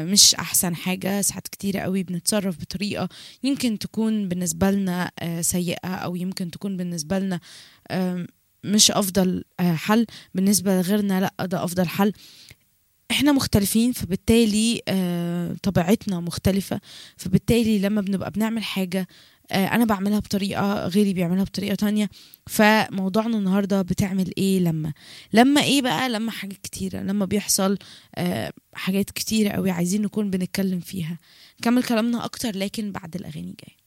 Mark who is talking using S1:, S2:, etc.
S1: مش احسن حاجة ساعات كتيرة قوي بنتصرف بطريقة يمكن تكون بالنسبة لنا آه، سيئة او يمكن تكون بالنسبة لنا آم، مش افضل آه، حل بالنسبة لغيرنا لا ده افضل حل احنا مختلفين فبالتالي آه، طبيعتنا مختلفة فبالتالي لما بنبقى بنعمل حاجة آه، انا بعملها بطريقة غيري بيعملها بطريقة تانية فموضوعنا النهاردة بتعمل ايه لما لما ايه بقى لما حاجات كتيرة لما بيحصل آه، حاجات كتيرة قوي عايزين نكون بنتكلم فيها نكمل كلامنا اكتر لكن بعد الاغاني جايه